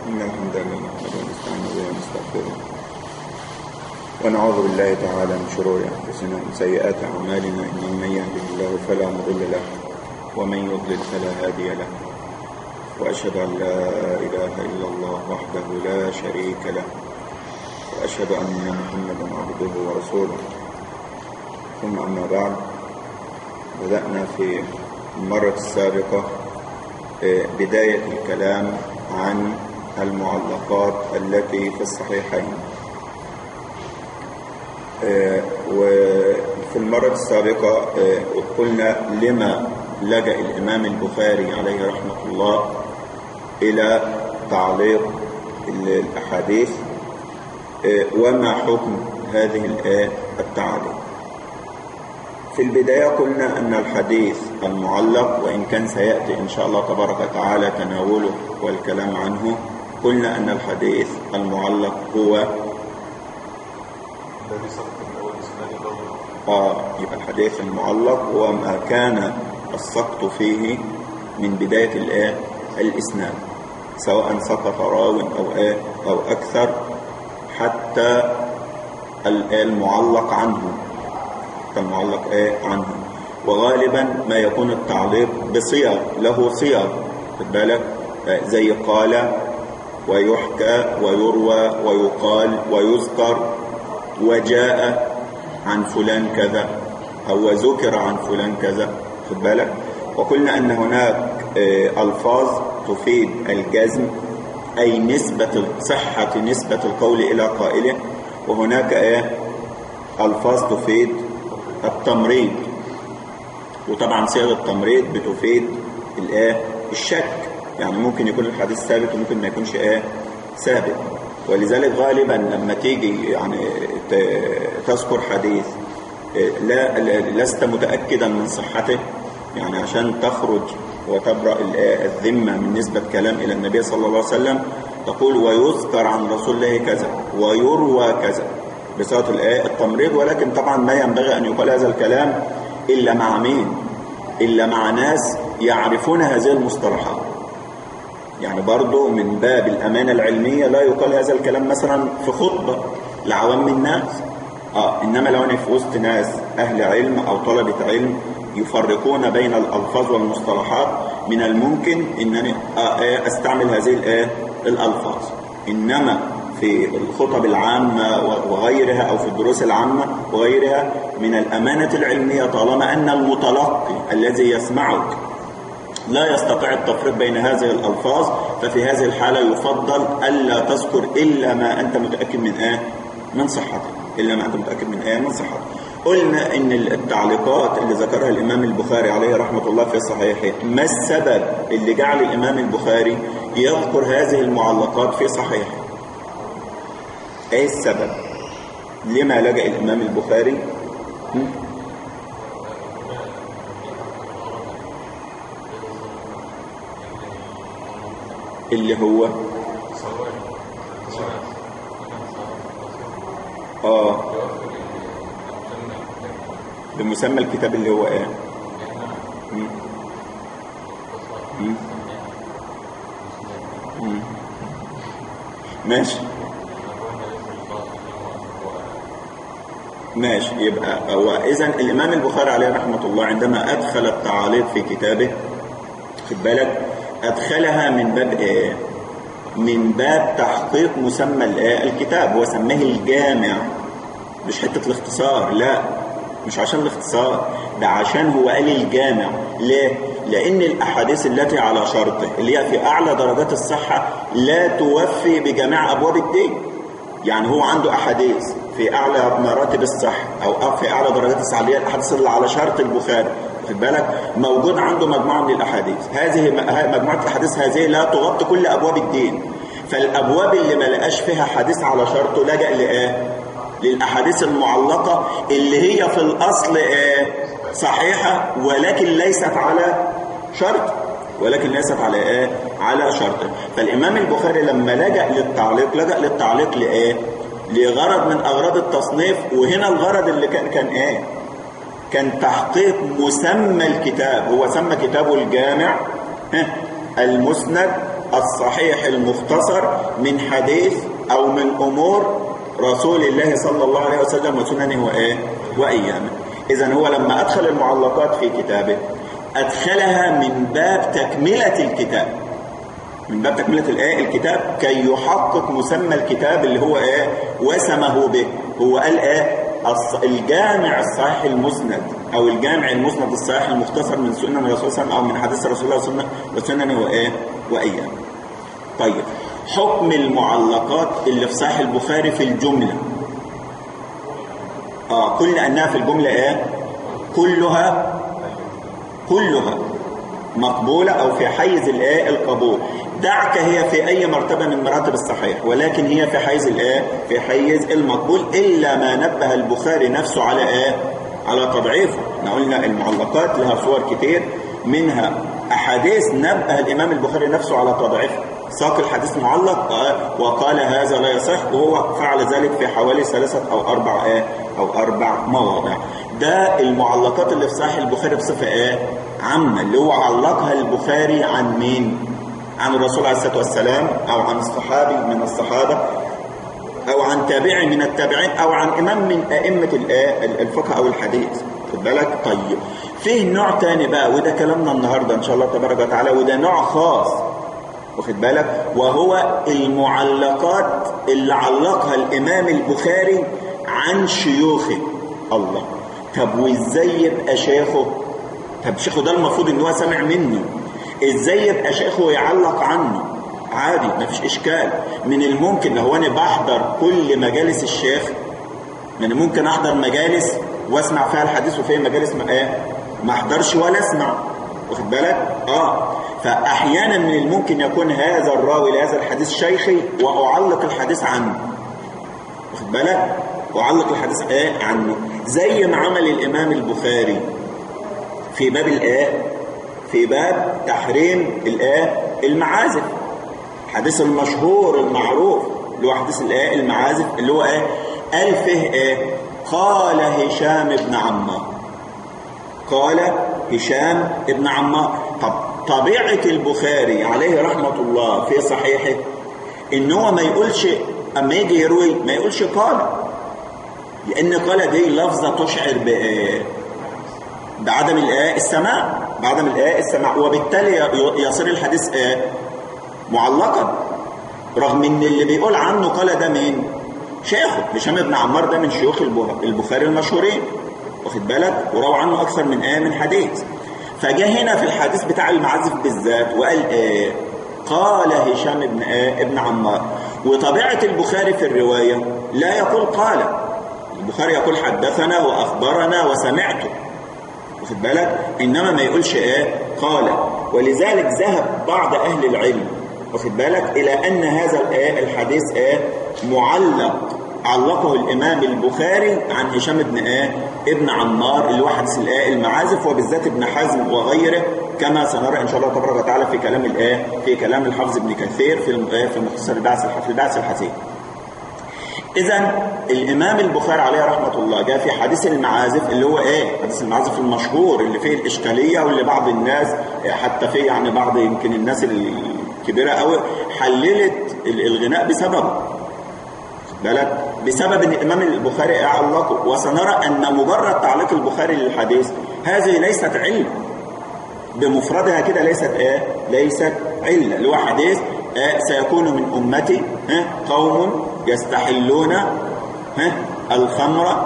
إن الحمد لله نحمده ونستعينه به ونستغفره ونعوذ بالله تعالى من شرور أنفسنا ومن سيئات أعمالنا إنه من يهده الله فلا مضل له ومن يضلل فلا هادي له وأشهد أن لا إله إلا الله وحده لا شريك له وأشهد أن محمدا عبده ورسوله ثم أما بعد بدأنا في المرة السابقة بداية الكلام عن المعلقات التي في الصحيحين وفي المرة السابقة قلنا لما لجأ الإمام البخاري عليه رحمة الله إلى تعليق الأحاديث وما حكم هذه التعاليق في البداية قلنا أن الحديث المعلق وإن كان سيأتي إن شاء الله تبارك وتعالى تناوله والكلام عنه قلنا أن الحديث المعلق هو الذي سقط من أول إسناد ضمن آه يبقى الحديث المعلق هو ما كان السقط فيه من بداية الآية الإسناد سواء سقط راو أو آه أو أكثر حتى المعلق عنه المعلق آه عنه وغالبا ما يكون التعليق بصيغ له صيغ خد بالك آه زي قال ويحكى ويروى ويقال ويذكر وجاء عن فلان كذا أو ذكر عن فلان كذا خد بالك وقلنا أن هناك ألفاظ تفيد الجزم أي نسبة صحة نسبة القول إلى قائله وهناك إيه ألفاظ تفيد التمريض وطبعا صيغ التمريض بتفيد الإيه الشك يعني ممكن يكون الحديث ثابت وممكن ما يكونش إيه ثابت ولذلك غالبا لما تيجي يعني تذكر حديث لا لست متأكدا من صحته يعني عشان تخرج وتبرأ الذمة من نسبة كلام إلى النبي صلى الله عليه وسلم تقول ويذكر عن رسول الله كذا ويروى كذا بصيغة الآية التمريض ولكن طبعا ما ينبغي أن يقال هذا الكلام إلا مع مين إلا مع ناس يعرفون هذه المصطلحات يعني برضو من باب الأمانة العلمية لا يقال هذا الكلام مثلا في خطبة لعوام الناس آه إنما لو أنا في وسط ناس أهل علم أو طلبة علم يفرقون بين الألفاظ والمصطلحات من الممكن أنني آه أستعمل هذه الآية الألفاظ إنما في الخطب العامة وغيرها أو في الدروس العامة وغيرها من الأمانة العلمية طالما أن المتلقي الذي يسمعك لا يستطيع التفريق بين هذه الألفاظ ففي هذه الحالة يفضل ألا تذكر إلا ما أنت متأكد من آه من صحته إلا ما أنت متأكد من آه من صحته قلنا إن التعليقات اللي ذكرها الإمام البخاري عليه رحمة الله في صحيحه ما السبب اللي جعل الإمام البخاري يذكر هذه المعلقات في صحيحه ايه السبب لما لجأ الإمام البخاري اللي هو اه بمسمى الكتاب اللي هو ايه مم. مم. مم. ماشي ماشي يبقى هو اذا الامام البخاري عليه رحمه الله عندما ادخل التعاليق في كتابه خد بالك ادخلها من باب ايه من باب تحقيق مسمى الايه الكتاب هو سماه الجامع مش حته الاختصار لا مش عشان الاختصار ده عشان هو قال الجامع ليه لان الاحاديث التي على شرطه اللي هي في اعلى درجات الصحه لا توفي بجميع ابواب الدين يعني هو عنده احاديث في اعلى مراتب الصحه او في اعلى درجات الصحه اللي هي الاحاديث اللي على شرط البخاري واخد بالك موجود عنده مجموعه من الاحاديث هذه مجموعه الاحاديث هذه لا تغطي كل ابواب الدين فالابواب اللي ما لقاش فيها حديث على شرطه لجأ لايه للاحاديث المعلقه اللي هي في الاصل ايه صحيحه ولكن ليست على شرط ولكن ليست على ايه على شرط فالامام البخاري لما لجأ للتعليق لجأ للتعليق لايه لغرض من اغراض التصنيف وهنا الغرض اللي كان كان ايه كان تحقيق مسمى الكتاب هو سمى كتابه الجامع المسند الصحيح المختصر من حديث أو من أمور رسول الله صلى الله عليه وسلم وسننه وإيه وأيامه إذا هو لما أدخل المعلقات في كتابه أدخلها من باب تكملة الكتاب من باب تكملة الآية الكتاب كي يحقق مسمى الكتاب اللي هو إيه وسمه به هو قال إيه الص- الجامع الصحيح المسند أو الجامع المسند الصحيح المختصر من سنن الرسول صلى الله عليه وسلم أو من حديث رسول الله صلى الله عليه وسلم وسننه وإيه وأيامه طيب حكم المعلقات اللي في صحيح البخاري في الجملة آه كل أنها في الجملة إيه كلها كلها مقبولة أو في حيز الآية القبول دعك هي في أي مرتبة من مراتب الصحيح ولكن هي في حيز الآية في حيز المقبول إلا ما نبه البخاري نفسه على آية على تضعيفه احنا قلنا المعلقات لها صور كتير منها أحاديث نبه الإمام البخاري نفسه على تضعيفه ساق الحديث معلق آه، وقال هذا لا يصح وهو فعل ذلك في حوالي ثلاثة أو أربع آه أو أربع مواضع ده المعلقات اللي في صحيح البخاري بصفة إيه عامة اللي هو علقها البخاري عن مين عن الرسول عليه الصلاة والسلام أو عن الصحابي من الصحابة أو عن تابعي من التابعين أو عن إمام من أئمة الآ- الفقه أو الحديث خد بالك طيب فيه نوع تاني بقى وده كلامنا النهاردة إن شاء الله تبارك وتعالى وده نوع خاص واخد بالك وهو المعلقات اللي علقها الإمام البخاري عن شيوخه الله طب وإزاي يبقى شيخه طب شيخه ده المفروض ان هو سمع منه ازاي يبقى شيخه يعلق عنه عادي مفيش اشكال من الممكن لو انا بحضر كل مجالس الشيخ من الممكن احضر مجالس واسمع فيها الحديث وفي مجالس ما ايه ما احضرش ولا اسمع واخد بالك اه فاحيانا من الممكن يكون هذا الراوي لهذا الحديث شيخي واعلق الحديث عنه واخد بالك واعلق الحديث ايه عنه زي ما عمل الامام البخاري في باب الآية في باب تحريم الآية المعازف الحديث المشهور المعروف اللي هو حديث الآية المعازف اللي هو ايه قال فيه ايه قال هشام بن عمار قال هشام بن عمار طب طبيعة البخاري عليه رحمة الله في صحيحه ان هو ما يقولش اما يجي يروي ما يقولش قال لان قال دي لفظة تشعر بايه بعدم الآية السماع بعدم الآية السماع وبالتالي يصير الحديث آه معلقا رغم ان اللي بيقول عنه قال ده مين شيخه هشام بن عمار ده من شيوخ البه- البخاري المشهورين واخد بالك وروى عنه اكثر من آية من حديث فجاء هنا في الحديث بتاع المعازف بالذات وقال آه قال هشام بن آه ابن عمار وطبيعة البخاري في الرواية لا يقول قال البخاري يقول حدثنا وأخبرنا وسمعته واخد بالك انما ما يقولش ايه قال ولذلك ذهب بعض اهل العلم واخد بالك الى ان هذا الايه الحديث ايه معلق علقه الامام البخاري عن هشام بن ايه ابن عمار اللي هو حديث الايه المعازف وبالذات ابن حزم وغيره كما سنرى ان شاء الله تبارك وتعالى في كلام الايه في كلام الحافظ ابن كثير في الم- في مختصر البعث الح- في البعث الحثيث إذا الإمام البخاري عليه رحمة الله جاء في حديث المعازف اللي هو إيه؟ حديث المعازف المشهور اللي فيه الإشكالية واللي بعض الناس حتى فيه يعني بعض يمكن الناس الكبيرة أوي حللت ال- الغناء بسببه خد بالك بسبب ان الامام البخاري علقه وسنرى ان مجرد تعليق البخاري للحديث هذه ليست علم بمفردها كده ليست ايه ليست عله اللي هو حديث آه سيكون من امتي ها قوم يستحلون ها الخمر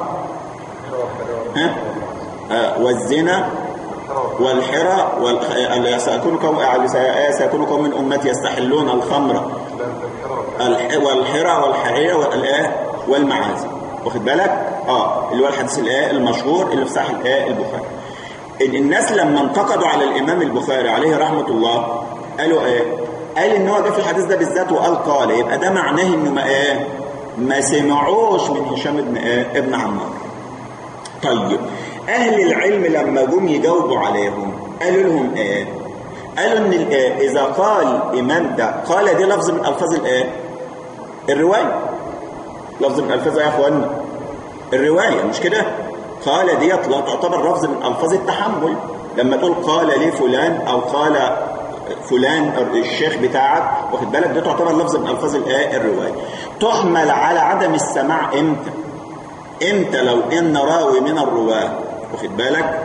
ها آه والزنا والحرى وال... سيكون قوم آه سيكون قوم من امتي يستحلون الخمر الح... والحرى والحرية والآه والمعازي واخد بالك اه اللي هو الحديث الآه المشهور اللي في صحيح الآه البخاري إن الناس لما انتقدوا على الإمام البخاري عليه رحمة الله قالوا ايه قال ان هو جه في الحديث ده بالذات وقال قال يبقى ده معناه انه ما ايه ما سمعوش من هشام ابن ايه ابن عمار طيب اهل العلم لما جم يجاوبوا عليهم قالوا لهم ايه قالوا ان الايه اذا قال امام ده قال دي لفظ من الفاظ الايه الروايه لفظ من الفاظ يا اخوانا الروايه مش كده قال ديت لا تعتبر لفظ من الفاظ التحمل لما تقول قال لي فلان او قال فلان الشيخ بتاعك واخد بالك ده تعتبر لفظ من الفاظ الايه الروايه تحمل على عدم السماع امتى امتى لو ان راوي من الرواه واخد بالك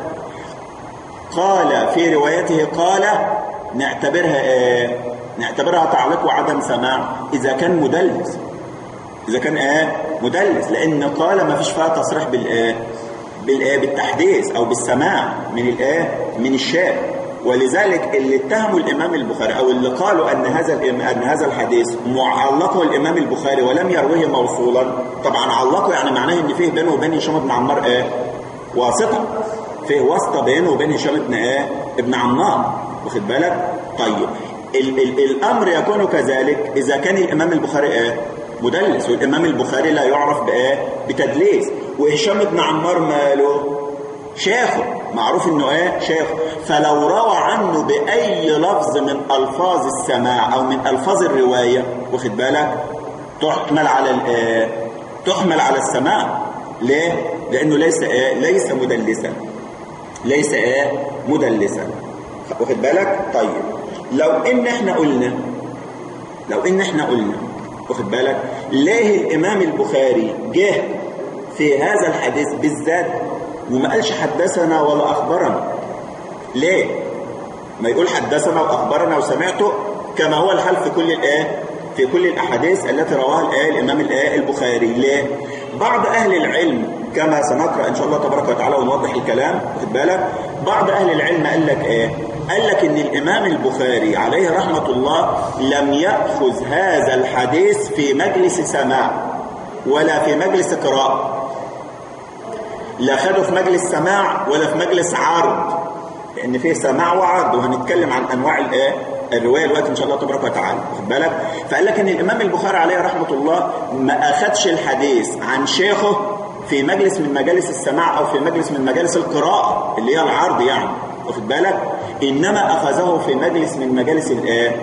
قال في روايته قال نعتبرها ايه نعتبرها تعليق وعدم سماع اذا كان مدلس اذا كان ايه مدلس لان قال ما فيش فيها تصريح بالايه بالايه بالتحديث او بالسماع من الايه من الشاب ولذلك اللي اتهموا الامام البخاري او اللي قالوا ان هذا ان هذا الحديث معلقه الامام البخاري ولم يرويه موصولا طبعا علقه يعني معناه ان فيه بينه وبين هشام بن عمار ايه واسطه فيه واسطه بينه وبين هشام بن ايه ابن عمار واخد بالك طيب ال ال الامر يكون كذلك اذا كان الامام البخاري ايه مدلس والامام البخاري لا يعرف بايه بتدليس وهشام بن عمار ماله شيخه معروف انه ايه شيخه فلو روى عنه باي لفظ من الفاظ السماع او من الفاظ الروايه واخد بالك تحمل على الايه تحمل على السماع ليه لانه ليس ايه ليس مدلسا ليس ايه مدلسا واخد بالك طيب لو ان احنا قلنا لو ان احنا قلنا واخد بالك ليه الامام البخاري جه في هذا الحديث بالذات وما قالش حدثنا ولا اخبرنا ليه ما يقول حدثنا واخبرنا وسمعته كما هو الحال في كل الايه في كل الاحاديث التي رواها الايه الامام الايه البخاري ليه بعض اهل العلم كما سنقرا ان شاء الله تبارك وتعالى ونوضح الكلام واخد بالك بعض اهل العلم قال لك ايه قال لك ان الامام البخاري عليه رحمه الله لم ياخذ هذا الحديث في مجلس سماع ولا في مجلس قراءه لا خده في مجلس سماع ولا في مجلس عرض لان فيه سماع وعرض وهنتكلم عن انواع الايه الروايه دلوقتي ان شاء الله تبارك وتعالى واخد بالك فقال لك ان الامام البخاري عليه رحمه الله ما اخذش الحديث عن شيخه في مجلس من مجالس السماع او في مجلس من مجالس القراءه اللي هي العرض يعني واخد بالك انما اخذه في مجلس من مجالس الايه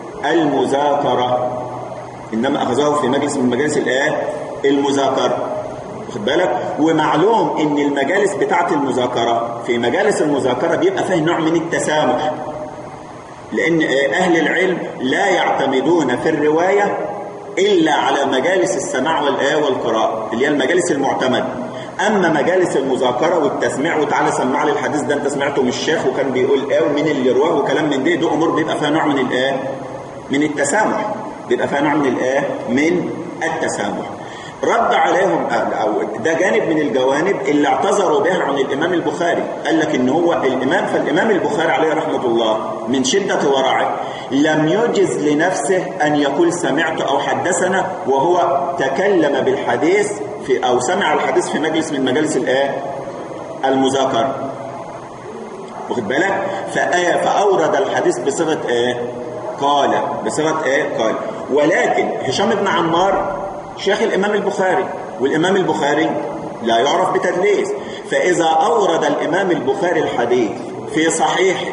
المذاكره انما اخذه في مجلس من مجالس الايه المذاكره واخد بالك ومعلوم ان المجالس بتاعه المذاكره في مجالس المذاكره بيبقى فيه نوع من التسامح لان اهل العلم لا يعتمدون في الروايه الا على مجالس السماع والايه والقراءه اللي هي المجالس المعتمده اما مجالس المذاكره والتسميع وتعالى سمع لي الحديث ده انت سمعته من الشيخ وكان بيقول ايه ومين اللي رواه وكلام من دي دي امور بيبقى فيها نوع من الايه من التسامح بيبقى فيها نوع من الايه من التسامح رد عليهم او ده جانب من الجوانب اللي اعتذروا بها عن الامام البخاري قال لك ان هو الامام فالامام البخاري عليه رحمه الله من شده ورعه لم يجز لنفسه ان يقول سمعت او حدثنا وهو تكلم بالحديث في او سمع الحديث في مجلس من مجالس الايه المذاكره واخد بالك فآية فاورد الحديث بصيغه ايه قال بصيغه ايه قال ولكن هشام بن عمار شيخ الإمام البخاري والإمام البخاري لا يعرف بتدليس فإذا أورد الإمام البخاري الحديث في صحيح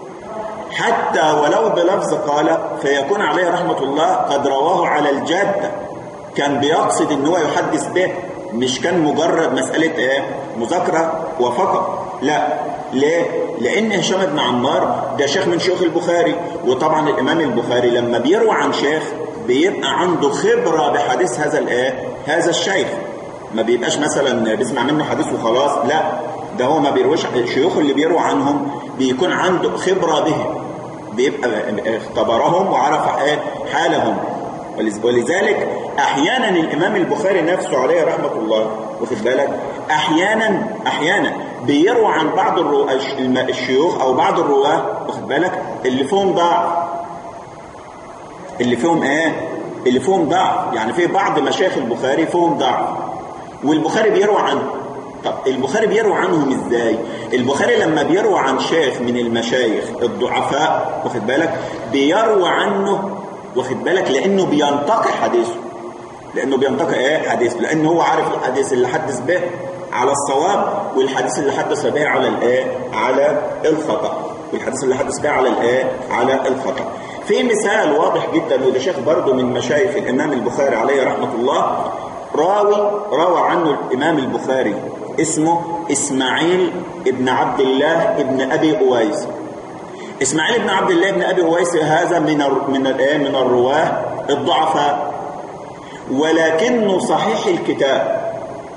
حتى ولو بلفظ قال فيكون عليه رحمة الله قد رواه على الجادة كان بيقصد ان هو يحدث به مش كان مجرد مسألة ايه مذاكرة وفقط لا ليه لان هشام بن عمار ده شيخ من شيوخ البخاري وطبعا الامام البخاري لما بيروي عن شيخ بيبقى عنده خبرة بحديث هذا الايه هذا الشيخ ما بيبقاش مثلا بيسمع منه حديث وخلاص لا ده هو ما بيرويش الشيوخ اللي بيروي عنهم بيكون عنده خبرة بهم بيبقى اختبرهم وعرف ايه حالهم ولذلك احيانا الامام البخاري نفسه عليه رحمه الله واخد بالك احيانا احيانا بيروى عن بعض الرو... الشيوخ او بعض الرواه واخد بالك اللي فيهم ضعف اللي فيهم ايه اللي فيهم ضعف يعني في بعض مشايخ البخاري فيهم ضعف والبخاري بيروى عنه طب البخاري بيروى عنهم ازاي البخاري لما بيروى عن شيخ من المشايخ الضعفاء واخد بالك بيروى عنه واخد بالك لانه بينتقي حديثه لانه بينتقي ايه حديثه لانه هو عارف الحديث اللي حدث به على الصواب والحديث اللي حدث به على الايه على الخطا والحديث اللي حدث به على الايه على الخطا في مثال واضح جدا وده شيخ برضه من مشايخ الامام البخاري عليه رحمه الله راوي روى عنه الامام البخاري اسمه اسماعيل ابن عبد الله ابن ابي اويس اسماعيل بن عبد الله بن ابي اويس هذا من ال من ال من الرواه الضعفاء ولكنه صحيح الكتاب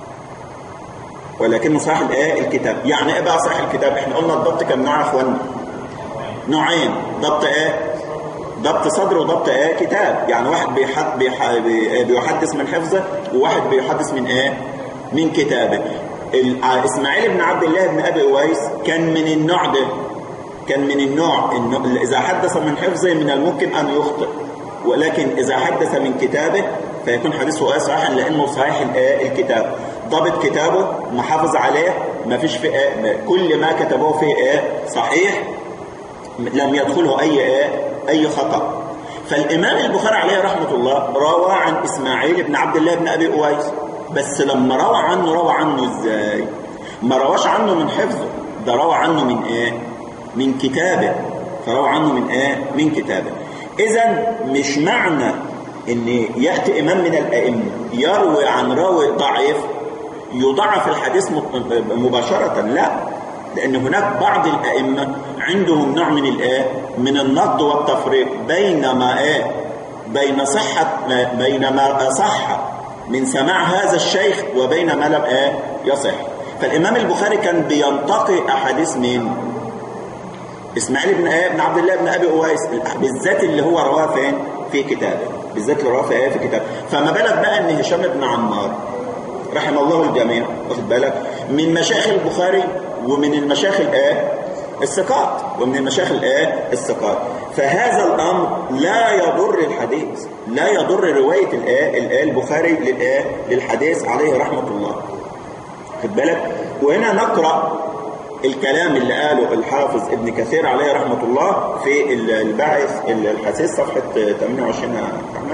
ولكنه صحيح الايه الكتاب يعني ايه بقى صحيح الكتاب احنا قلنا الضبط كان نوع اخوانا نوعين ضبط ايه ضبط صدر وضبط ايه كتاب يعني واحد بيحد بيح- بي- بيحدث من حفظه وواحد بيحدث من ايه من كتابه ال- اسماعيل بن عبد الله بن ابي اويس كان من النوع ده كان من النوع انه اذا حدث من حفظه من الممكن ان يخطئ ولكن اذا حدث من كتابه فيكون حديثه ايه صحيحا لانه صحيح الايه الكتاب ضبط كتابه محافظ عليه ما فيش في إيه كل ما كتبوه فيه ايه صحيح لم يدخله اي ايه اي خطا فالامام البخاري عليه رحمه الله روى عن اسماعيل بن عبد الله بن ابي اويس بس لما روى عنه روى عنه ازاي ما رواش عنه من حفظه ده روى عنه من ايه من كتابه فروى عنه من ايه من كتابه اذا مش معنى ان ياتي امام من الائمه يروي عن راوي ضعيف يضعف الحديث مط- مباشره لا لان هناك بعض الائمه عندهم نوع من الايه من النقد والتفريق بين ما ايه بين صحه ما- بين ما صح من سماع هذا الشيخ وبين ما لم ايه يصح فالامام البخاري كان بينتقي احاديث مين اسماعيل بن ايه بن عبد الله بن ابي اويس بالذات اللي هو رواه فين في كتابه بالذات اللي رواه في ايه في كتابه فما بالك بقى ان هشام بن عمار رحم الله الجميع واخد بالك من مشايخ البخاري ومن المشايخ الايه الثقات ومن المشايخ الايه الثقات فهذا الامر لا يضر الحديث لا يضر روايه الايه الايه البخاري للايه للحديث عليه رحمه الله خد بالك وهنا نقرا الكلام اللي قاله الحافظ ابن كثير عليه رحمه الله في الباعث الحسيس صفحه 28 يا احمد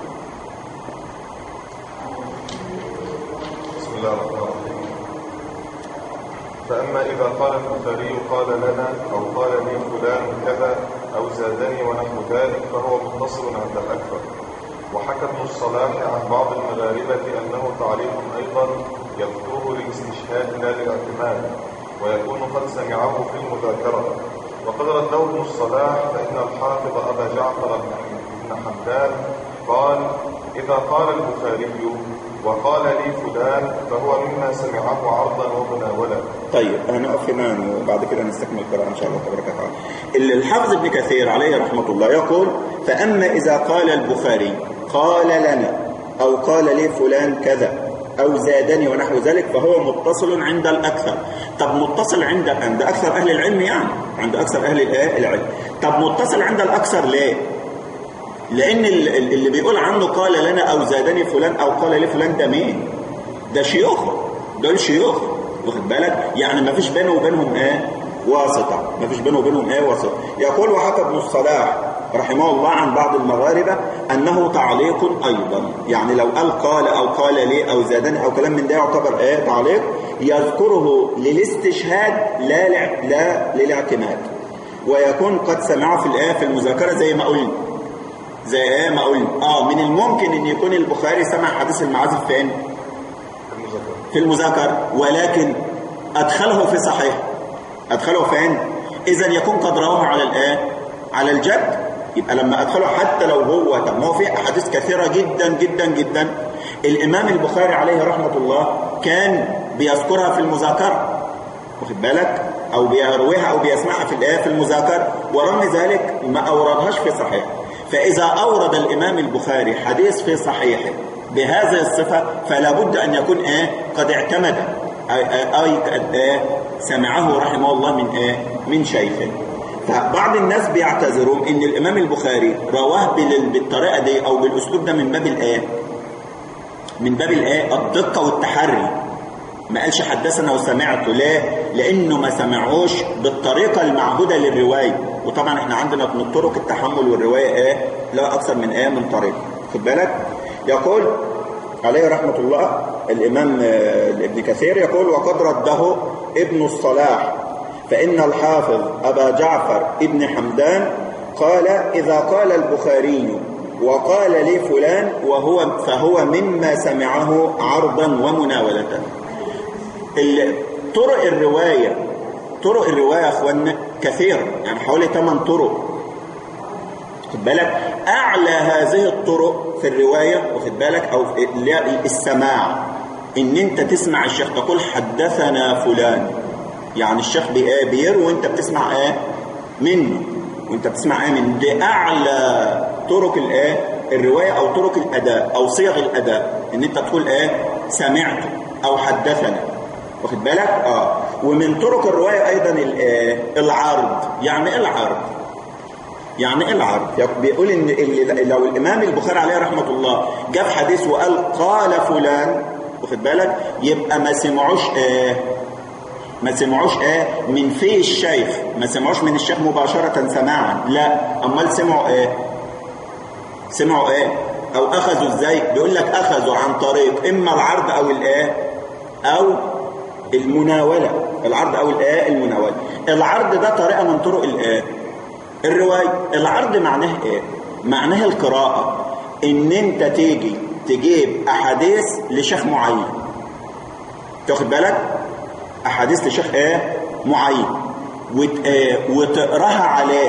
بسم الله الرحمن الرحيم فأما إذا قال البخاري قال لنا أو قال لي فلان كذا أو زادني ونحو ذلك فهو متصل عند الأكثر وحكى ابن الصلاح عن بعض المغاربة أنه تعليق أيضا يذكره للاستشهاد لا للاعتماد ويكون قد سمعه في المذاكرة وقد رده ابن الصلاح فإن الحافظ أبا جعفر بن حمدان قال إذا قال البخاري وقال لي فلان فهو مما سمعه عرضا ومناولا طيب هنقف هنا وبعد كده نستكمل القراءة إن شاء الله تبارك وتعالى الحافظ ابن كثير عليه رحمة الله يقول فأما إذا قال البخاري قال لنا أو قال لي فلان كذا أو زادني ونحو ذلك فهو متصل عند الأكثر طب متصل عند عند أكثر أهل العلم يعني عند أكثر أهل الإيه؟ العلم طب متصل عند الأكثر ليه لأن ال- ال- اللي بيقول عنه قال لنا أو زادني فلان أو قال لي فلان ده مين ده شيوخه دول شيوخ واخد بالك يعني ما فيش بينه وبينهم ايه واسطة ما فيش بينه وبينهم ايه واسطة يقول وحكى ابن الصلاح رحمه الله عن بعض المغاربة أنه تعليق أيضا يعني لو قال قال أو قال لي أو زادني أو كلام من ده يعتبر ايه تعليق يذكره للاستشهاد لا لع- لا للاعتماد ويكون قد سمعه في الايه في المذاكرة زي ما قلنا زي ايه ما قلنا اه من الممكن ان يكون البخاري سمع حديث المعازف فين في المذاكرة في المذاكرة ولكن أدخله في صحيح أدخله فين إذا يكون قد رواه على الآن على الجد يبقى لما أدخله حتى لو هو طب ما هو في أحاديث كثيرة جدا جدا جدا الإمام البخاري عليه رحمة الله كان بيذكرها في المذاكرة واخد بالك أو بيرويها أو بيسمعها في الآية في المذاكرة ورغم ذلك ما أوردهاش في صحيح فإذا أورد الإمام البخاري حديث في صحيحه بهذه الصفة فلا بد أن يكون إيه قد اعتمد أي, أي قد إيه سمعه رحمه الله من إيه من شيخه فبعض الناس بيعتذرون ان الامام البخاري رواه بال- بالطريقه دي او بالاسلوب ده من باب الايه من باب الايه الدقه والتحري ما قالش حدثنا وسمعته ليه لانه ما سمعوش بالطريقه المعهوده للروايه وطبعا احنا عندنا من طرق التحمل والروايه ايه لا اكثر من ايه من طريقه خد بالك يقول عليه رحمه الله الامام آه، ابن كثير يقول وقد رده ابن الصلاح فإن الحافظ أبا جعفر ابن حمدان قال إذا قال البخاري وقال لي فلان وهو فهو مما سمعه عرضا ومناولة ال- طرق الرواية طرق الرواية يا اخوانا كثيرة يعني حوالي 8 طرق خد بالك اعلى هذه الطرق في الرواية واخد بالك او في اللي هي السماع ان انت تسمع الشيخ تقول حدثنا فلان يعني الشيخ بي- بيروي وانت بتسمع ايه منه وانت بتسمع ايه منه دي اعلى طرق الايه الرواية او طرق الاداء او صيغ الاداء ان انت تقول ايه سمعت او حدثنا واخد بالك اه ومن طرق الرواية ايضا الايه العرض يعني ايه العرض يعني ايه العرض يعني بيقول ان اللي لو الامام البخاري عليه رحمه الله جاب حديث وقال قال فلان واخد بالك يبقى ما سمعوش ايه ما سمعوش ايه من في الشيخ ما سمعوش من الشيخ مباشره سماعا لا امال سمعوا ايه سمعوا ايه او اخذوا ازاي بيقول لك اخذوا عن طريق اما العرض او الايه او المناوله العرض او الايه المناوله العرض ده طريقه من طرق الايه الرواية العرض معناه ايه معناه القراءة ان انت تيجي تجيب احاديث لشيخ معين تاخد بالك احاديث لشيخ ايه معين وت... آه وتقراها عليه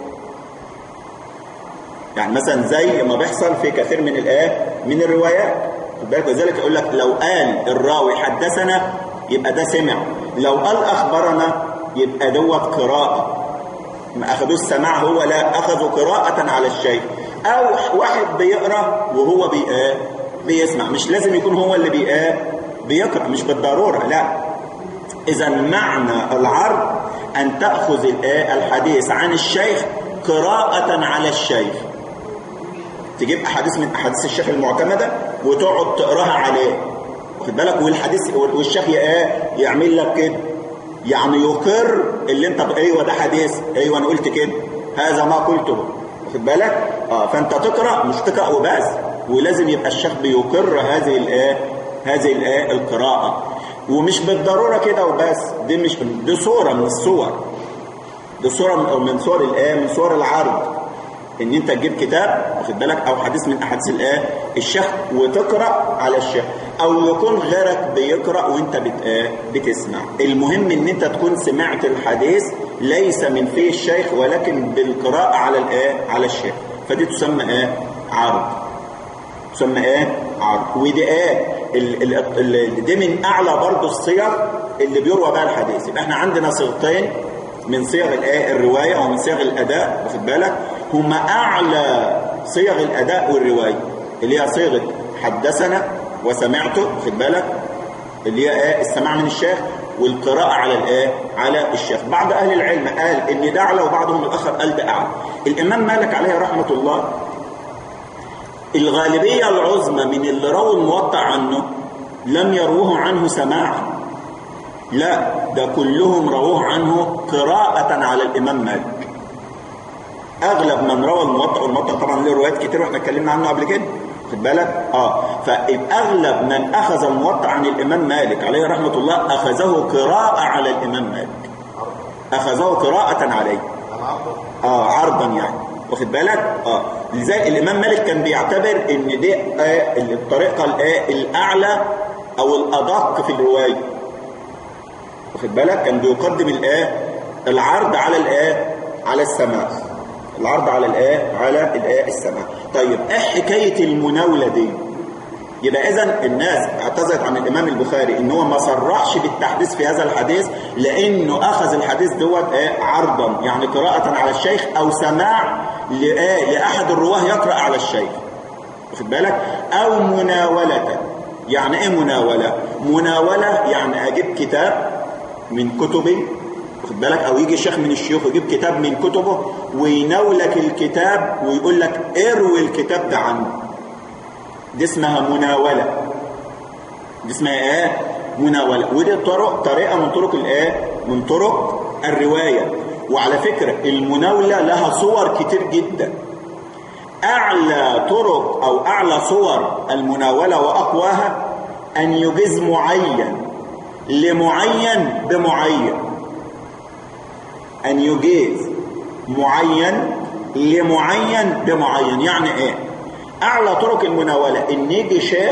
يعني مثلا زي ما بيحصل في كثير من الايه من الروايات خد بالك وذلك يقول لك لو قال الراوي حدثنا يبقى ده سمع لو قال اخبرنا يبقى دوت قراءه ما اخذوش السماع هو لا اخذوا قراءة على الشيخ او واحد بيقرا وهو بي بيسمع مش لازم يكون هو اللي بي بيقرا مش بالضروره لا اذا معنى العرض ان تاخذ الحديث عن الشيخ قراءة على الشيخ تجيب احاديث من احاديث الشيخ المعتمده وتقعد تقراها عليه واخد بالك والحديث والشيخ ايه يعمل لك كده يعني يقر اللي انت ايوه ده حديث ايوه انا قلت كده هذا ما قلته واخد بالك اه فانت تقرا مش تقرا وبس ولازم يبقى الشيخ بيقر هذه الايه هذه الايه القراءه ومش بالضروره كده وبس دي مش دي صوره من الصور دي صوره من صور الايه من صور العرض ان انت تجيب كتاب واخد بالك او حديث من احاديث الايه الشيخ وتقرا على الشيخ او يكون غيرك بيقرا وانت بت ايه بتسمع المهم ان انت تكون سمعت الحديث ليس من فيه الشيخ ولكن بالقراءه على الايه على الشيخ فدي تسمى ايه عرض تسمى ايه عرض ودي ايه ال ال ال دي من اعلى برضه الصيغ اللي بيروى بها الحديث يبقى احنا عندنا صيغتين من صيغ الايه الروايه ومن صيغ الاداء واخد بالك هما اعلى صيغ الاداء والروايه اللي هي صيغه حدثنا وسمعته خد بالك اللي هي ايه السماع من الشيخ والقراءة على الايه على الشيخ بعض اهل العلم قال ان ده اعلى وبعضهم الاخر قال ده اعلى الامام مالك عليه رحمة الله الغالبية العظمى من اللي رووا الموطع عنه لم يروه عنه سماعا لا ده كلهم رووه عنه قراءة على الامام مالك اغلب من روى الموطأ والموطأ طبعا له روايات كتير واحنا اتكلمنا عنه قبل كده خد بالك اه فاغلب من اخذ الموطأ عن الامام مالك عليه رحمه الله اخذه قراءه على الامام مالك اخذه قراءه عليه اه عرضا يعني واخد بالك اه لذلك الامام مالك كان بيعتبر ان دي آه الطريقه الايه الاعلى او الادق في الروايه واخد بالك كان بيقدم الايه العرض على الايه على السماع العرض على الايه على الايه السماع طيب ايه حكايه المناوله دي يبقى اذا الناس اعتذرت عن الامام البخاري ان هو ما صرحش بالتحديث في هذا الحديث لانه اخذ الحديث دوت ايه عرضا يعني قراءه على الشيخ او سماع لايه لاحد الرواه يقرا على الشيخ واخد بالك او مناوله يعني ايه مناوله مناوله يعني اجيب كتاب من كتبي واخد بالك او يجي شيخ من الشيوخ يجيب كتاب من كتبه ويناولك الكتاب ويقول لك اروي الكتاب ده عنه دي اسمها مناوله دي اسمها ايه مناوله ودي طرق طريقه من طرق الايه من طرق الروايه وعلى فكره المناوله لها صور كتير جدا اعلى طرق او اعلى صور المناوله واقواها ان يجيز معين لمعين بمعين أن يجيز معين لمعين بمعين يعني إيه أعلى طرق المناولة إن يجي شيخ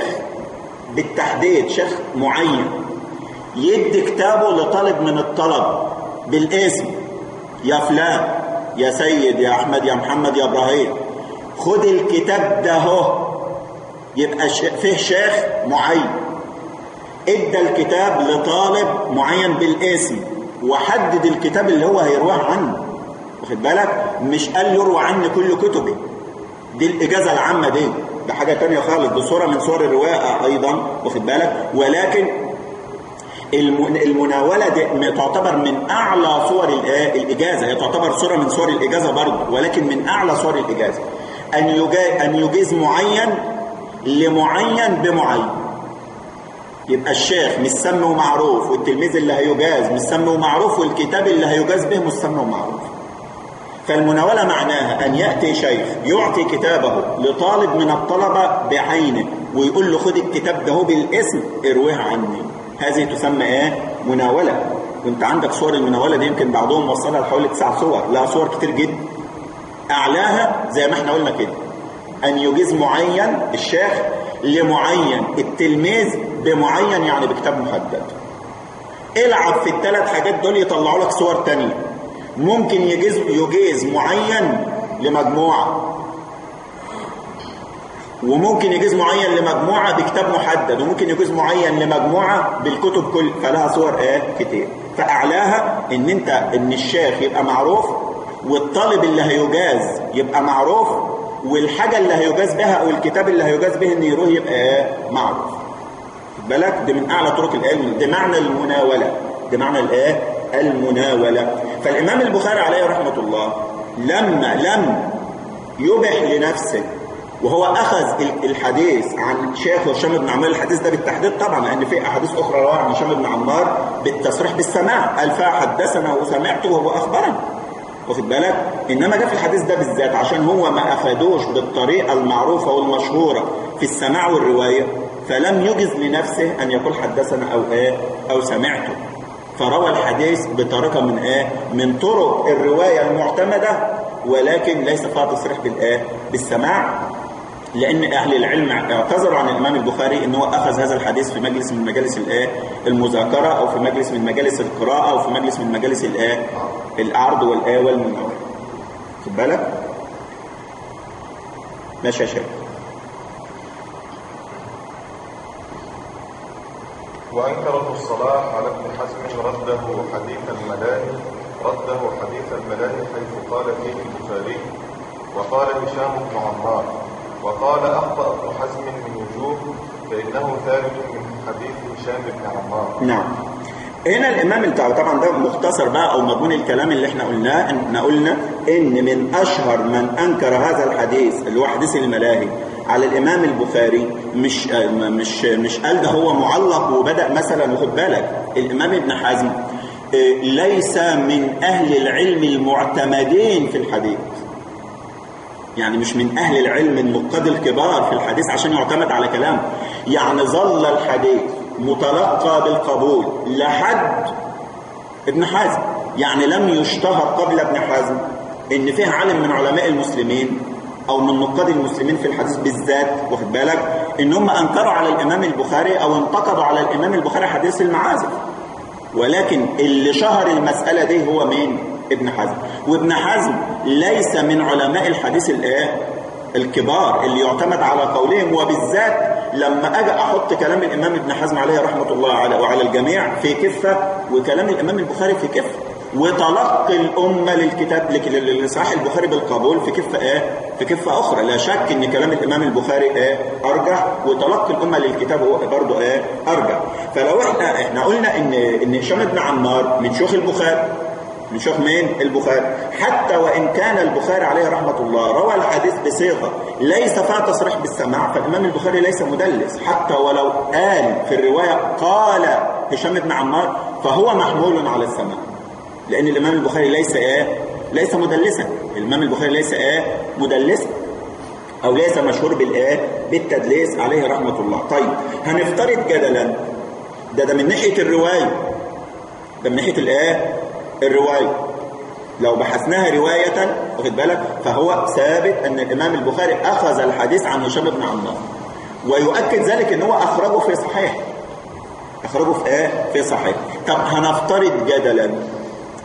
بالتحديد شيخ معين يدي كتابه لطالب من الطلب بالاسم يا فلان يا سيد يا احمد يا محمد يا ابراهيم خد الكتاب ده هو يبقى فيه شيخ معين ادى الكتاب لطالب معين بالاسم وحدد الكتاب اللي هو هيروح عنه واخد بالك مش قال يروى عني كل كتبي دي الاجازه العامه دي ده حاجه تانية خالص دي صوره من صور الروايه ايضا واخد بالك ولكن المناولة دي تعتبر من أعلى صور الإجازة هي تعتبر صورة من صور الإجازة برضه ولكن من أعلى صور الإجازة أن أن يجيز معين لمعين بمعين يبقى الشيخ مش سمي ومعروف والتلميذ اللي هيجاز مش سمي ومعروف والكتاب اللي هيجاز به مش سمي ومعروف فالمناولة معناها أن يأتي شيخ يعطي كتابه لطالب من الطلبة بعينه ويقول له خد الكتاب ده بالاسم ارويه عني هذه تسمى ايه مناولة وانت عندك صور المناولة دي يمكن بعضهم وصلها لحوالي تسع صور لها صور كتير جدا اعلاها زي ما احنا قلنا كده ان يجيز معين الشيخ لمعين التلميذ بمعين يعني بكتاب محدد العب في الثلاث حاجات دول يطلعوا لك صور تانية ممكن يجيز يجيز معين لمجموعة وممكن يجوز معين لمجموعة بكتاب محدد وممكن يجوز معين لمجموعة بالكتب كل فلها صور ايه كتير فأعلاها ان انت ان الشيخ يبقى معروف والطالب اللي هيجاز يبقى معروف والحاجة اللي هيجاز بها او الكتاب اللي هيجاز به ان يروح يبقى ايه معروف بالك دي من اعلى طرق العلم ده معنى المناولة ده معنى الايه المناولة فالامام البخاري عليه رحمة الله لما لم يبح لنفسه وهو أخذ الحديث عن شيخ هشام بن عمار الحديث ده بالتحديد طبعا لأن في أحاديث أخرى رواه عن هشام بن عمار بالتصريح بالسماع قال فحدثنا وسمعته وهو أخبرنا واخد بالك إنما جاء في الحديث ده بالذات عشان هو ما أخدوش بالطريقة المعروفة والمشهورة في السماع والرواية فلم يجز لنفسه أن يقول حدثنا أو إيه أو سمعته فروى الحديث بطريقة من إيه من طرق الرواية المعتمدة ولكن ليس فيها تصريح بالإيه بالسماع لأن أهل العلم اعتذروا عن الإمام البخاري أنه أخذ هذا الحديث في مجلس من مجالس الآية المذاكرة أو في مجلس من مجالس القراءة أو في مجلس من مجالس الآية العرض والآية والمناولة خد بالك ماشي يا شيخ وأنكر ابن الصلاح على ابن حزم رده حديث الملائي رده حديث الملائي حيث قال فيه البخاري وقال هشام بن عمار وقال أخطأ ابن حزم من وجوه فإنه ثابت من حديث هشام بن عمار نعم هنا الإمام بتاعه طبعا ده مختصر بقى أو مضمون الكلام اللي احنا قلناه احنا قلنا إن من أشهر من أنكر هذا الحديث اللي هو حديث الملاهي على الإمام البخاري مش مش مش قال ده هو معلق وبدأ مثلا وخد بالك الإمام ابن حزم ليس من أهل العلم المعتمدين في الحديث يعني مش من أهل العلم النقاد الكبار في الحديث عشان يعتمد على كلام يعني ظل الحديث متلقى بالقبول لحد ابن حزم يعني لم يشتهر قبل ابن حزم ان فيه عالم من علماء المسلمين او من نقاد المسلمين في الحديث بالذات واخد بالك ان هم انكروا على الامام البخاري او انتقدوا على الامام البخاري حديث المعازف ولكن اللي شهر المسألة دي هو مين ابن حزم وابن حزم ليس من علماء الحديث الايه الكبار اللي يعتمد على قولهم وبالذات لما اجي احط كلام الامام ابن حزم عليه رحمه الله على وعلى الجميع في كفه وكلام الامام البخاري في كفه وتلقي الامه للكتاب لصحيح البخاري بالقبول في كفه ايه في كفه اخرى لا شك ان كلام الامام البخاري ايه ارجح وتلقي الامه للكتاب هو برضه ايه ارجح فلو احنا احنا قلنا ان ان هشام بن عمار من شيوخ البخاري من شيخ مين البخاري حتى وإن كان البخاري عليه رحمة الله روى الحديث بصيغة ليس فيها تصريح بالسماع فالإمام البخاري ليس مدلس حتى ولو قال في الرواية قال هشام بن عمار فهو محمول على السماع لأن الإمام البخاري ليس إيه ليس مدلسا الإمام البخاري ليس إيه مدلسا أو ليس مشهور بالإيه بالتدليس عليه رحمة الله طيب هنفترض جدلا ده ده من ناحية الرواية ده من ناحية الإيه الرواية لو بحثناها رواية واخد بالك فهو ثابت أن الإمام البخاري أخذ الحديث عن هشام بن عمار ويؤكد ذلك أن هو أخرجه في صحيح أخرجه في إيه؟ في صحيح طب هنفترض جدلا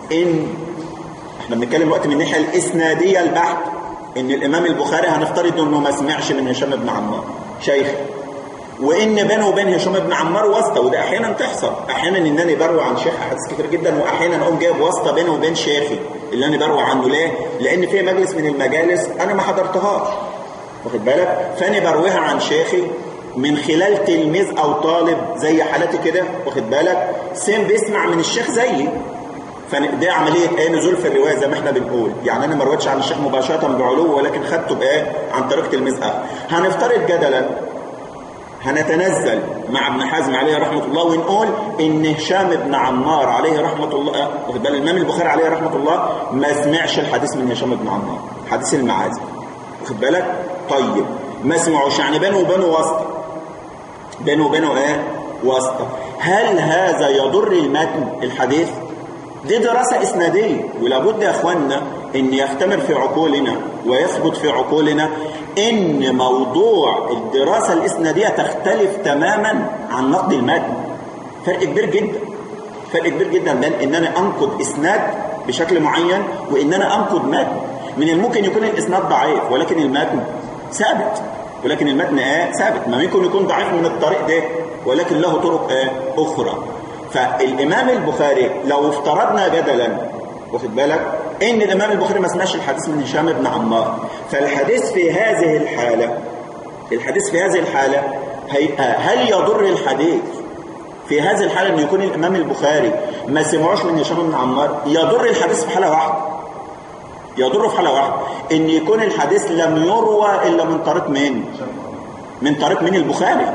ان احنا بنتكلم دلوقتي من الناحيه الاسناديه البحت ان الامام البخاري هنفترض انه ما سمعش من هشام بن عمار شيخ وان بينه وبين هشام بن عمار واسطه وده احيانا تحصل احيانا انني بروي عن شيخ احاديث كتير جدا واحيانا اقوم جايب واسطه بينه وبين شيخي اللي انا بروي عنه ليه لان في مجلس من المجالس انا ما حضرتهاش واخد بالك فانا برويها عن شيخي من خلال تلميذ او طالب زي حالتي كده واخد بالك سين بيسمع من الشيخ زيي فدي عمليه ايه نزول في الروايه زي ما احنا بنقول يعني انا ما رويتش عن الشيخ مباشره بعلو ولكن خدته بايه عن طريق تلميذ اخر هنفترض جدلا هنتنزل مع ابن حزم عليه رحمه الله ونقول ان هشام بن عمار عليه رحمه الله واخد بالك الامام البخاري عليه رحمه الله ما سمعش الحديث من هشام بن عمار حديث المعازي واخد بالك طيب ما سمعوش يعني بينه وبينه واسطه بينه وبينه ايه واسطه هل هذا يضر المتن الحديث دي دراسة إسنادية ولابد يا أخوانا أن يختمر في عقولنا ويثبت في عقولنا أن موضوع الدراسة الإسنادية تختلف تماما عن نقد المتن فرق كبير جدا فرق كبير جدا بين أن أنا أنقد إسناد بشكل معين وأن أنا أنقد متن من الممكن يكون الإسناد ضعيف ولكن المتن ثابت ولكن المتن آه ثابت ما ممكن يكون ضعيف من الطريق ده ولكن له طرق آه أخرى فالإمام البخاري لو افترضنا جدلا واخد بالك ان الامام البخاري ما سمعش الحديث من هشام بن عمار فالحديث في هذه الحالة الحديث في هذه الحالة هل يضر الحديث في هذه الحالة ان يكون الامام البخاري ما سمعوش من هشام بن عمار يضر الحديث في حالة واحدة يضر في حالة واحدة ان يكون الحديث لم يروى الا من طريق مين من طريق من البخاري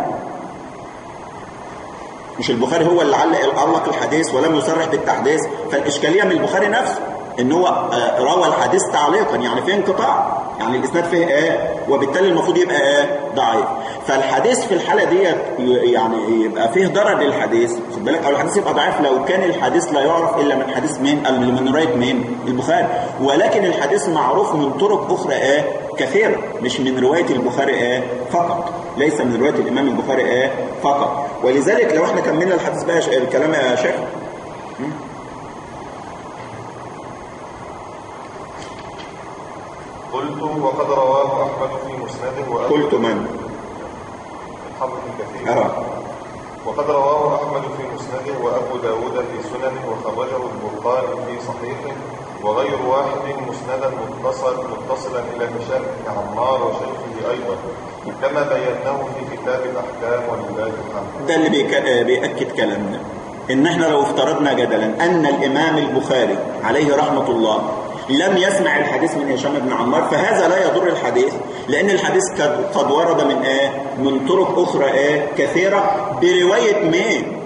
مش البخاري هو اللي علق علق الحديث ولم يصرح بالتحديث فالإشكالية من البخاري نفسه ان هو روى الحديث تعليقا يعني فيه انقطاع يعني الاسناد فيه ايه وبالتالي المفروض يبقى ايه ضعيف فالحديث في الحالة ديت يعني يبقى فيه ضرر للحديث خد بالك او الحديث يبقى ضعيف لو كان الحديث لا يعرف الا من حديث مين من رواية مين البخاري ولكن الحديث معروف من طرق اخرى ايه كثيرة مش من رواية البخاري ايه فقط ليس من رواية الامام البخاري ايه فقط ولذلك لو احنا كملنا الحديث بقى الكلام يا شيخ قلت وقد رواه أحمد في مسنده وأبو قلت من الحافظ الكثير أرى وقد رواه أحمد في مسنده وأبو داود في سننه وخرجه البخاري في صحيحه وغير واحد مسندا متصل متصلا إلى هشام بن عمار وشيخه أيضا كما بيناه في كتاب الأحكام ولله الحمد ده اللي بيك- بيأكد كلامنا ان احنا لو افترضنا جدلا ان الامام البخاري عليه رحمة الله لم يسمع الحديث من هشام بن عمار فهذا لا يضر الحديث لان الحديث قد- قد ورد من ايه من طرق اخرى ايه كثيرة برواية مين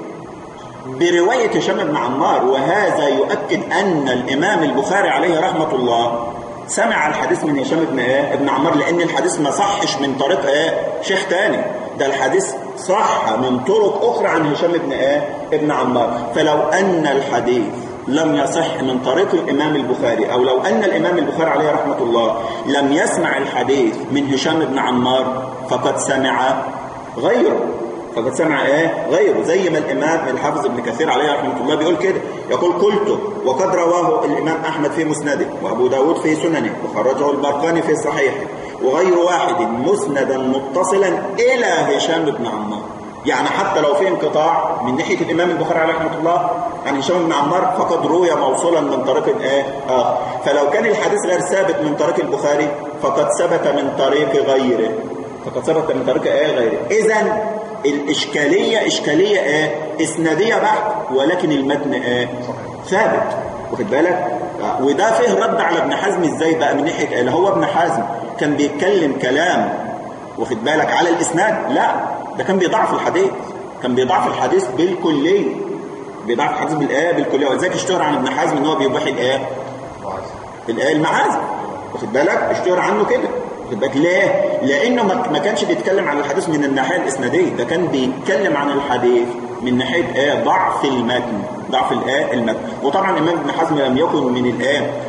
برواية هشام بن عمار وهذا يؤكد أن الإمام البخاري عليه رحمة الله سمع الحديث من هشام بن إيه؟ ابن عمار لأن الحديث ما صحش من طريق إيه؟ شيخ تاني ده الحديث صح من طرق أخرى عن هشام بن إيه؟ ابن عمار فلو أن الحديث لم يصح من طريق الإمام البخاري أو لو أن الإمام البخاري عليه رحمة الله لم يسمع الحديث من هشام بن عمار فقد سمع غيره فقد سمع ايه غيره زي ما الامام الحافظ ابن كثير عليه رحمه الله بيقول كده يقول قلت وقد رواه الامام احمد في مسنده وابو داود في سننه وخرجه البرقاني في صحيحه وغير واحد مسندا متصلا الى هشام بن عمار يعني حتى لو في انقطاع من ناحيه الامام البخاري عليه رحمه الله عن هشام بن عمار فقد روي موصولا من طريق ايه اخر فلو كان الحديث غير ثابت من طريق البخاري فقد ثبت من طريق غيره فقد ثبت من طريق ايه غيره اذا الإشكالية إشكالية إيه؟ إسنادية بحت ولكن المتن إيه؟ ثابت واخد بالك؟ آه، وده فيه رد على ابن حزم إزاي بقى من ناحية إيه؟ اللي هو ابن حزم كان بيتكلم كلام واخد بالك على الإسناد لا ده كان بيضعف الحديث كان بيضعف الحديث بالكلية بيضعف الحديث بالآية بالكلية ولذلك اشتهر عن ابن حزم إن هو بيباح الآية الآية المعازف واخد بالك اشتهر عنه كده واخد بالك ليه لانه ما ما كانش بيتكلم عن الحديث من الناحيه الاسناديه ده كان بيتكلم عن الحديث من ناحيه ايه ضعف المتن ضعف الايه المتن وطبعا الامام ابن حزم لم يكن من الايه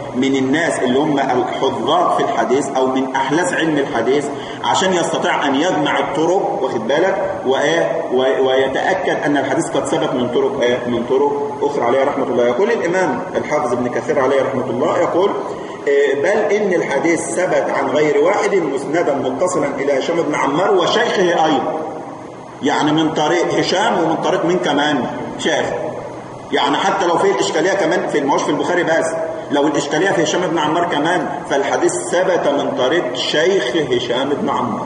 من الناس اللي هم الحضار في الحديث او من احلاس علم الحديث عشان يستطيع ان يجمع الطرق واخد بالك وايه ويتاكد ان الحديث قد ثبت من طرق ايه من طرق اخرى عليه رحمه الله يقول الامام الحافظ ابن كثير عليه رحمه الله يقول بل إن الحديث ثبت عن غير واحد مسندا متصلا إلى هشام بن عمار وشيخه أيضا يعني من طريق هشام ومن طريق مين كمان شيخ يعني حتى لو في الإشكالية كمان في المعوش في البخاري بس لو الإشكالية في هشام بن عمار كمان فالحديث ثبت من طريق شيخ هشام بن عمار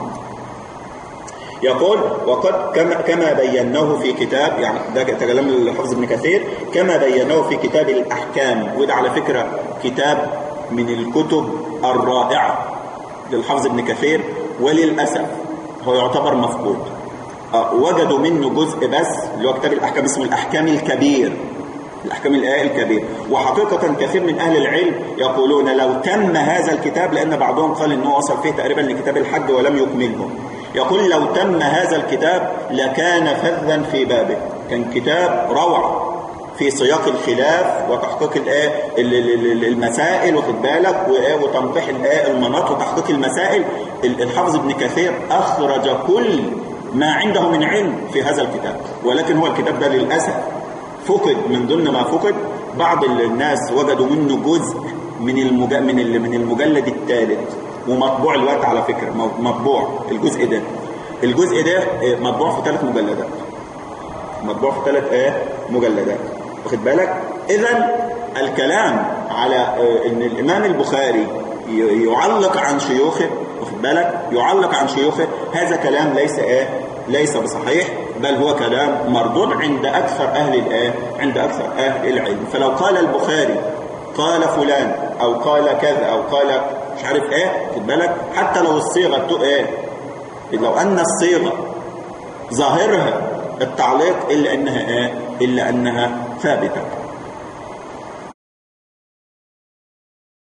يقول وقد كما كما بيناه في كتاب يعني ده كلام الحافظ ابن كثير كما بيناه في كتاب الأحكام وده على فكرة كتاب من الكتب الرائعة للحافظ ابن كثير وللأسف هو يعتبر مفقود أه وجدوا منه جزء بس اللي هو كتاب الأحكام اسمه الأحكام الكبير الأحكام الآية الكبير وحقيقة كثير من أهل العلم يقولون لو تم هذا الكتاب لأن بعضهم قال أنه وصل فيه تقريبا لكتاب الحج ولم يكمله يقول لو تم هذا الكتاب لكان فذا في بابه كان كتاب روعة في سياق الخلاف وتحقيق الايه المسائل واخد بالك وتنقيح الايه المناط وتحقيق المسائل الحافظ ابن كثير اخرج كل ما عنده من علم في هذا الكتاب ولكن هو الكتاب ده للاسف فقد من ضمن ما فقد بعض الناس وجدوا منه جزء من المج... من من المجلد الثالث ومطبوع الوقت على فكره مطبوع الجزء ده الجزء ده مطبوع في ثلاث مجلدات مطبوع في ثلاث ايه مجلدات واخد بالك اذا الكلام على ان الامام البخاري يعلق عن شيوخه واخد بالك يعلق عن شيوخه هذا كلام ليس ايه ليس بصحيح بل هو كلام مردود عند اكثر اهل الايه عند اكثر اهل العلم فلو قال البخاري قال فلان او قال كذا او قال مش عارف ايه خد بالك حتى لو الصيغه ايه لو ان الصيغه ظاهرها التعليق الا انها ايه الا انها ثابته